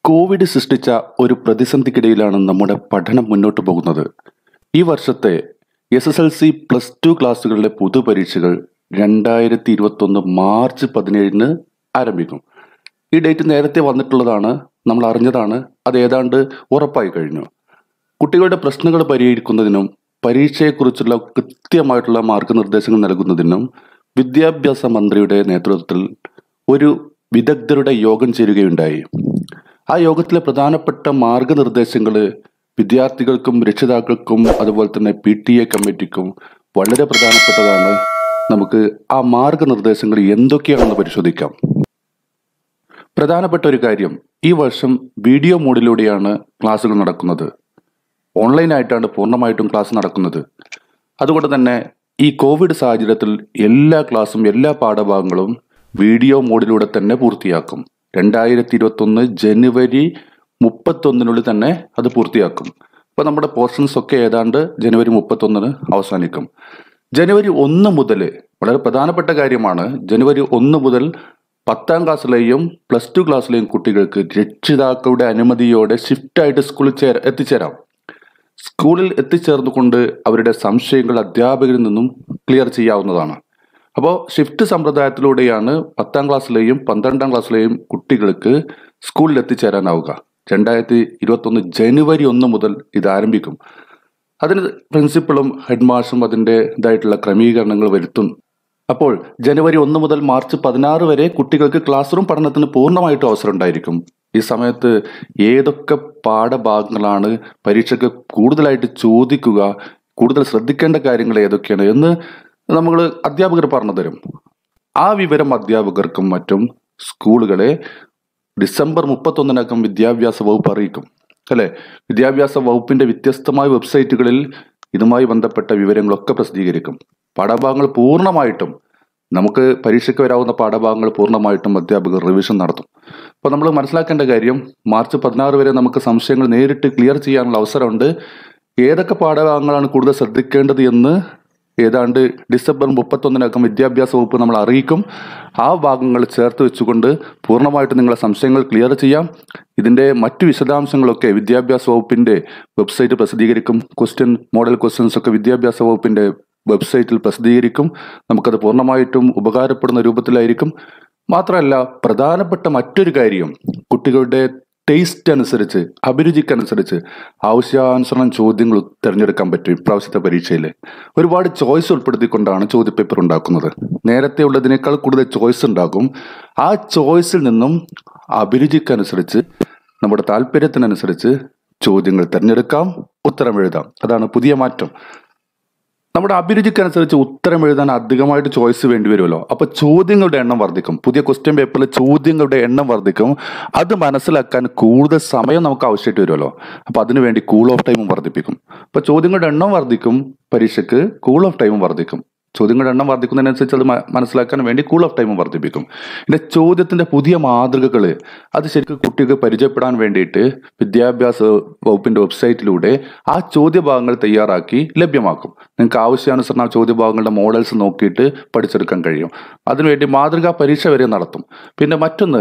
Covid സൃഷ്ടിച്ച ഒരു പ്രതിസന്ധിക്കിടയിലാണ് നമ്മുടെ പഠനം മുന്നോട്ട് പോകുന്നത് ഈ വർഷത്തെ S S L C plus two ക്ലാസ്സുകളിലെ പൊതുപരീക്ഷകൾ രണ്ടായിരത്തി ഇരുപത്തൊന്ന് മാർച്ച് പതിനേഴിന് ആരംഭിക്കും ഈ ഡേറ്റ് നേരത്തെ വന്നിട്ടുള്ളതാണ് നമ്മൾ അറിഞ്ഞതാണ് അത് ഏതാണ്ട് ഉറപ്പായി കഴിഞ്ഞു കുട്ടികളുടെ പ്രശ്നങ്ങൾ പരിഹരിക്കുന്നതിനും പരീക്ഷയെക്കുറിച്ചുള്ള കൃത്യമായിട്ടുള്ള മാർഗനിർദ്ദേശങ്ങൾ നൽകുന്നതിനും വിദ്യാഭ്യാസ മന്ത്രിയുടെ നേതൃത്വത്തിൽ ഒരു വിദഗ്ധരുടെ യോഗം ചേരുകയുണ്ടായി ആ യോഗത്തിലെ പ്രധാനപ്പെട്ട മാർഗനിർദ്ദേശങ്ങൾ വിദ്യാർത്ഥികൾക്കും രക്ഷിതാക്കൾക്കും അതുപോലെ തന്നെ പി ടി എ കമ്മിറ്റിക്കും വളരെ പ്രധാനപ്പെട്ടതാണ് നമുക്ക് ആ മാർഗനിർദ്ദേശങ്ങൾ എന്തൊക്കെയാണെന്ന് പരിശോധിക്കാം പ്രധാനപ്പെട്ട ഒരു കാര്യം ഈ വർഷം വീഡിയോ മോഡിലൂടെയാണ് ക്ലാസ്സുകൾ നടക്കുന്നത് ഓൺലൈനായിട്ടാണ് പൂർണ്ണമായിട്ടും ക്ലാസ് നടക്കുന്നത് അതുകൊണ്ട് തന്നെ ഈ കോവിഡ് സാഹചര്യത്തിൽ എല്ലാ ക്ലാസ്സും എല്ലാ പാഠഭാഗങ്ങളും വീഡിയോ മോഡിലൂടെ തന്നെ പൂർത്തിയാക്കും രണ്ടായിരത്തി ഇരുപത്തൊന്ന് ജനുവരി മുപ്പത്തൊന്നിനുള്ളിൽ തന്നെ അത് പൂർത്തിയാക്കും അപ്പോൾ നമ്മുടെ പോർഷൻസ് ഒക്കെ ഏതാണ്ട് ജനുവരി മുപ്പത്തൊന്നിന് അവസാനിക്കും ജനുവരി ഒന്ന് മുതൽ വളരെ പ്രധാനപ്പെട്ട കാര്യമാണ് ജനുവരി ഒന്ന് മുതൽ പത്താം ക്ലാസ്സിലെയും പ്ലസ് ടു ക്ലാസ്സിലെയും കുട്ടികൾക്ക് രക്ഷിതാക്കളുടെ അനുമതിയോടെ ഷിഫ്റ്റായിട്ട് സ്കൂളിൽ ചേര എത്തിച്ചേരാം സ്കൂളിൽ എത്തിച്ചേർന്നുകൊണ്ട് അവരുടെ സംശയങ്ങൾ അധ്യാപകരിൽ നിന്നും ക്ലിയർ ചെയ്യാവുന്നതാണ് അപ്പോൾ ഷിഫ്റ്റ് സമ്പ്രദായത്തിലൂടെയാണ് പത്താം ക്ലാസ്സിലെയും പന്ത്രണ്ടാം ക്ലാസ്സിലെയും കുട്ടികൾക്ക് സ്കൂളിൽ എത്തിച്ചേരാനാവുക രണ്ടായിരത്തി ഇരുപത്തൊന്ന് ജനുവരി ഒന്ന് മുതൽ ഇത് ആരംഭിക്കും അതിന് പ്രിൻസിപ്പളും ഹെഡ് മാഷും അതിൻ്റെ ഇതായിട്ടുള്ള ക്രമീകരണങ്ങൾ വരുത്തും അപ്പോൾ ജനുവരി ഒന്ന് മുതൽ മാർച്ച് പതിനാറ് വരെ കുട്ടികൾക്ക് ക്ലാസ് റൂം പഠനത്തിന് പൂർണ്ണമായിട്ടും അവസരം ഉണ്ടായിരിക്കും ഈ സമയത്ത് ഏതൊക്കെ പാഠഭാഗങ്ങളാണ് പരീക്ഷയ്ക്ക് കൂടുതലായിട്ട് ചോദിക്കുക കൂടുതൽ ശ്രദ്ധിക്കേണ്ട കാര്യങ്ങൾ ഏതൊക്കെയാണ് എന്ന് നമ്മൾ അധ്യാപകർ പറഞ്ഞു തരും ആ വിവരം അധ്യാപകർക്കും മറ്റും സ്കൂളുകളെ ഡിസംബർ മുപ്പത്തൊന്നിനകം വിദ്യാഭ്യാസ വകുപ്പ് അറിയിക്കും അല്ലെ വിദ്യാഭ്യാസ വകുപ്പിന്റെ വ്യത്യസ്തമായ വെബ്സൈറ്റുകളിൽ ഇതുമായി ബന്ധപ്പെട്ട വിവരങ്ങളൊക്കെ പ്രസിദ്ധീകരിക്കും പാഠഭാഗങ്ങൾ പൂർണ്ണമായിട്ടും നമുക്ക് പരീക്ഷയ്ക്ക് വരാവുന്ന പാഠഭാഗങ്ങൾ പൂർണ്ണമായിട്ടും അധ്യാപകർ റിവിഷൻ നടത്തും അപ്പോൾ നമ്മൾ മനസ്സിലാക്കേണ്ട കാര്യം മാർച്ച് പതിനാറ് വരെ നമുക്ക് സംശയങ്ങൾ നേരിട്ട് ക്ലിയർ ചെയ്യാനുള്ള അവസരമുണ്ട് ഏതൊക്കെ പാഠഭാഗങ്ങളാണ് കൂടുതൽ ശ്രദ്ധിക്കേണ്ടത് എന്ന് ഏതാണ്ട് ഡിസംബർ മുപ്പത്തൊന്നിനകം വിദ്യാഭ്യാസ വകുപ്പ് നമ്മൾ അറിയിക്കും ആ ഭാഗങ്ങൾ ചേർത്ത് വെച്ചുകൊണ്ട് പൂർണ്ണമായിട്ട് നിങ്ങളെ സംശയങ്ങൾ ക്ലിയർ ചെയ്യാം ഇതിൻ്റെ മറ്റു വിശദാംശങ്ങളൊക്കെ വിദ്യാഭ്യാസ വകുപ്പിൻ്റെ വെബ്സൈറ്റ് പ്രസിദ്ധീകരിക്കും ക്വസ്റ്റ്യൻ മോഡൽ ക്വസ്റ്റ്യൻസ് ഒക്കെ വിദ്യാഭ്യാസ വകുപ്പിൻ്റെ വെബ്സൈറ്റിൽ പ്രസിദ്ധീകരിക്കും നമുക്കത് പൂർണ്ണമായിട്ടും ഉപകാരപ്പെടുന്ന രൂപത്തിലായിരിക്കും മാത്രമല്ല പ്രധാനപ്പെട്ട മറ്റൊരു കാര്യം കുട്ടികളുടെ ടേസ്റ്റ് അനുസരിച്ച് അഭിരുചിക്കനുസരിച്ച് ആവശ്യാനുസരണം ചോദ്യങ്ങൾ തിരഞ്ഞെടുക്കാൻ പറ്റും ഇപ്രാവശ്യത്തെ പരീക്ഷയിൽ ഒരുപാട് ചോയ്സ് ഉൾപ്പെടുത്തിക്കൊണ്ടാണ് ചോദ്യപേപ്പർ ഉണ്ടാക്കുന്നത് നേരത്തെ ഉള്ളതിനേക്കാൾ കൂടുതൽ ചോയ്സ് ഉണ്ടാകും ആ ചോയ്സിൽ നിന്നും അഭിരുചിക്കനുസരിച്ച് നമ്മുടെ താല്പര്യത്തിനനുസരിച്ച് ചോദ്യങ്ങൾ തിരഞ്ഞെടുക്കാം ഉത്തരം എഴുതാം അതാണ് പുതിയ മാറ്റം നമ്മുടെ അഭിരുചിക്കനുസരിച്ച് ഉത്തരം എഴുതാൻ അധികമായിട്ട് ചോയ്സ് വേണ്ടി വരുമല്ലോ അപ്പൊ ചോദ്യങ്ങളുടെ എണ്ണം വർദ്ധിക്കും പുതിയ ക്വസ്റ്റ്യൻ പേപ്പറിൽ ചോദ്യങ്ങളുടെ എണ്ണം വർദ്ധിക്കും അത് മനസ്സിലാക്കാൻ കൂടുതൽ സമയം നമുക്ക് ആവശ്യമായിട്ട് വരുമല്ലോ അപ്പൊ അതിനുവേണ്ടി കൂൾ ഓഫ് ടൈമും വർദ്ധിപ്പിക്കും അപ്പൊ ചോദ്യങ്ങളുടെ എണ്ണം വർദ്ധിക്കും പരീക്ഷയ്ക്ക് കൂൾ ഓഫ് ടൈമും വർദ്ധിക്കും ചോദ്യങ്ങളുടെ എണ്ണം വർദ്ധിക്കുന്നതിനനുസരിച്ച് അത് മ- മനസ്സിലാക്കാൻ വേണ്ടി കൂൾ ഓഫ് ടൈമും വർദ്ധിപ്പിക്കും പിന്നെ ചോദ്യത്തിന്റെ പുതിയ മാതൃകകൾ അത് ശരിക്കും കുട്ടികൾക്ക് പരിചയപ്പെടാൻ വേണ്ടിയിട്ട് വിദ്യാഭ്യാസ വകുപ്പിന്റെ വെബ്സൈറ്റിലൂടെ ആ ചോദ്യഭാഗങ്ങൾ തയ്യാറാക്കി ലഭ്യമാക്കും നിങ്ങൾക്ക് ആവശ്യാനുസരണം ആ ചോദ്യഭാഗങ്ങളുടെ മോഡൽസ് നോക്കിയിട്ട് പഠിച്ചെടുക്കാൻ കഴിയും അതിനുവേണ്ടി മാതൃകാ പരീക്ഷ വരെ നടത്തും പിന്നെ മറ്റൊന്ന്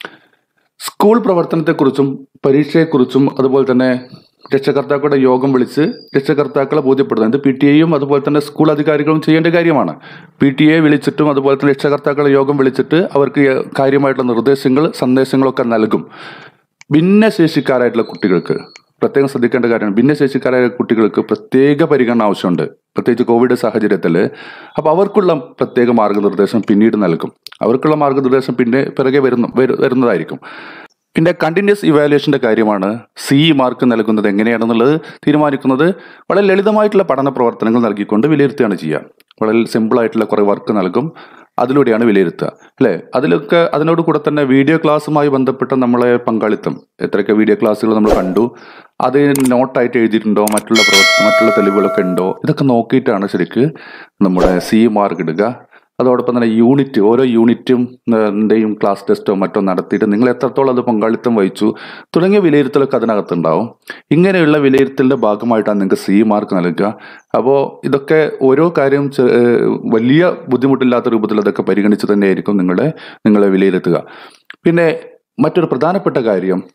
സ്കൂൾ പ്രവർത്തനത്തെക്കുറിച്ചും പരീക്ഷയെക്കുറിച്ചും അതുപോലെ തന്നെ രക്ഷകർത്താക്കളുടെ യോഗം വിളിച്ച് രക്ഷകർത്താക്കളെ ബോധ്യപ്പെടുത്തുന്നത് ഇത് പി ടി എയും അതുപോലെ തന്നെ സ്കൂൾ അധികാരികളും ചെയ്യേണ്ട കാര്യമാണ് പി ടി എ വിളിച്ചിട്ടും അതുപോലെ തന്നെ രക്ഷകർത്താക്കളെ യോഗം വിളിച്ചിട്ട് അവർക്ക് കാര്യമായിട്ടുള്ള നിർദ്ദേശങ്ങൾ സന്ദേശങ്ങളൊക്കെ നൽകും ഭിന്നശേഷിക്കാരായിട്ടുള്ള കുട്ടികൾക്ക് പ്രത്യേകം ശ്രദ്ധിക്കേണ്ട കാര്യമാണ് ഭിന്നശേഷിക്കാരായ കുട്ടികൾക്ക് പ്രത്യേക പരിഗണന ആവശ്യമുണ്ട് പ്രത്യേകിച്ച് കോവിഡ് സാഹചര്യത്തിൽ അപ്പോൾ അവർക്കുള്ള പ്രത്യേക മാർഗനിർദ്ദേശം പിന്നീട് നൽകും അവർക്കുള്ള മാർഗനിർദ്ദേശം പിന്നെ പിറകെ വരുന്ന വരു- വരുന്നതായിരിക്കും പിന്നെ കണ്ടിന്യൂസ് ഇവാലുവേഷന്റെ കാര്യമാണ് സി മാർക്ക് നൽകുന്നത് എങ്ങനെയാണെന്നുള്ളത് തീരുമാനിക്കുന്നത് വളരെ ലളിതമായിട്ടുള്ള പഠന പ്രവർത്തനങ്ങൾ നൽകിക്കൊണ്ട് വിലയിരുത്തുകയാണ് ചെയ്യുക വളരെ സിമ്പിൾ ആയിട്ടുള്ള കുറെ വർക്ക് നൽകും അതിലൂടെയാണ് വിലയിരുത്തുക അല്ലേ അതിലൊക്കെ അതിനോട് കൂടെ തന്നെ വീഡിയോ ക്ലാസ്സുമായി ബന്ധപ്പെട്ട നമ്മളെ പങ്കാളിത്തം എത്രയൊക്കെ വീഡിയോ ക്ലാസ്സുകൾ നമ്മൾ കണ്ടു അത് നോട്ടായിട്ട് എഴുതിയിട്ടുണ്ടോ മറ്റുള്ള പ്രവർത്തനം മറ്റുള്ള തെളിവുകളൊക്കെ ഉണ്ടോ ഇതൊക്കെ നോക്കിയിട്ടാണ് ശരിക്ക് നമ്മുടെ സി മാർക്ക് ഇടുക അതോടൊപ്പം തന്നെ യൂണിറ്റ് ഓരോ യൂണിറ്റും ന്റെയും ക്ലാസ് ടെസ്റ്റോ മറ്റോ നടത്തിയിട്ട് നിങ്ങൾ എത്രത്തോളം അത് പങ്കാളിത്തം വഹിച്ചു തുടങ്ങിയ വിലയിരുത്തലൊക്കെ അതിനകത്തുണ്ടാവും ഇങ്ങനെയുള്ള വിലയിരുത്തലിന്റെ ഭാഗമായിട്ടാണ് നിങ്ങൾക്ക് സി മാർക്ക് നൽകുക അപ്പോൾ ഇതൊക്കെ ഓരോ കാര്യം ചെ- ഏഹ് വലിയ ബുദ്ധിമുട്ടില്ലാത്ത രൂപത്തിൽ അതൊക്കെ പരിഗണിച്ച് തന്നെയായിരിക്കും നിങ്ങളെ നിങ്ങളെ വിലയിരുത്തുക പിന്നെ മറ്റൊരു പ്രധാനപ്പെട്ട കാര്യം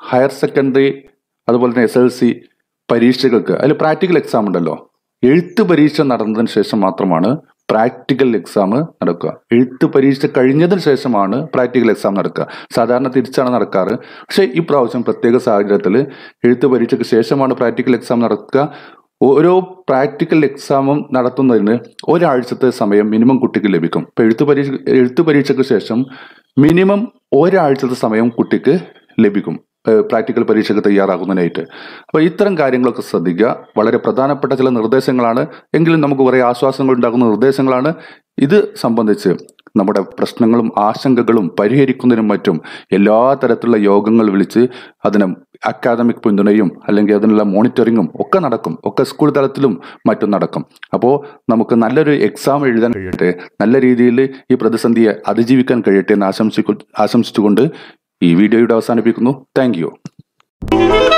ഹയർ സെക്കൻഡറി അതുപോലെ തന്നെ എസ് എൽ സി പരീക്ഷകൾക്ക് അതിൽ പ്രാക്ടിക്കൽ എക്സാം ഉണ്ടല്ലോ എഴുത്ത് പരീക്ഷ നടന്നതിന് ശേഷം മാത്രമാണ് പ്രാക്ടിക്കൽ എക്സാം നടക്കുക എഴുത്ത് പരീക്ഷ കഴിഞ്ഞതിന് ശേഷമാണ് പ്രാക്ടിക്കൽ എക്സാം നടക്കുക സാധാരണ തിരിച്ചാണ് നടക്കാറ് പക്ഷേ ഈ പ്രാവശ്യം പ്രത്യേക സാഹചര്യത്തിൽ എഴുത്ത് പരീക്ഷയ്ക്ക് ശേഷമാണ് പ്രാക്ടിക്കൽ എക്സാം നടക്കുക ഓരോ പ്രാക്ടിക്കൽ എക്സാമും നടത്തുന്നതിന് ഒരാഴ്ചത്തെ സമയം മിനിമം കുട്ടിക്ക് ലഭിക്കും ഇപ്പൊ എഴുത്ത് പരീക്ഷ എഴുത്ത് പരീക്ഷയ്ക്ക് ശേഷം മിനിമം ഒരാഴ്ചത്തെ സമയം കുട്ടിക്ക് ലഭിക്കും ഏഹ് പ്രാക്ടിക്കൽ പരീക്ഷയ്ക്ക് തയ്യാറാകുന്നതിനായിട്ട് അപ്പോൾ ഇത്തരം കാര്യങ്ങളൊക്കെ ശ്രദ്ധിക്കുക വളരെ പ്രധാനപ്പെട്ട ചില നിർദ്ദേശങ്ങളാണ് എങ്കിലും നമുക്ക് കുറേ ആശ്വാസങ്ങൾ ഉണ്ടാകുന്ന നിർദ്ദേശങ്ങളാണ് ഇത് സംബന്ധിച്ച് നമ്മുടെ പ്രശ്നങ്ങളും ആശങ്കകളും പരിഹരിക്കുന്നതിനും മറ്റും എല്ലാ തരത്തിലുള്ള യോഗങ്ങൾ വിളിച്ച് അതിന് അക്കാദമിക് പിന്തുണയും അല്ലെങ്കിൽ അതിനുള്ള മോണിറ്ററിങ്ങും ഒക്കെ നടക്കും ഒക്കെ സ്കൂൾ തലത്തിലും മറ്റും നടക്കും അപ്പോൾ നമുക്ക് നല്ലൊരു എക്സാം എഴുതാൻ കഴിയട്ടെ നല്ല രീതിയിൽ ഈ പ്രതിസന്ധിയെ അതിജീവിക്കാൻ കഴിയട്ടെ എന്ന് ആശംസിക്കു ആശംസിച്ചുകൊണ്ട് ഈ വീഡിയോയുടെ അവസാനിപ്പിക്കുന്നു താങ്ക്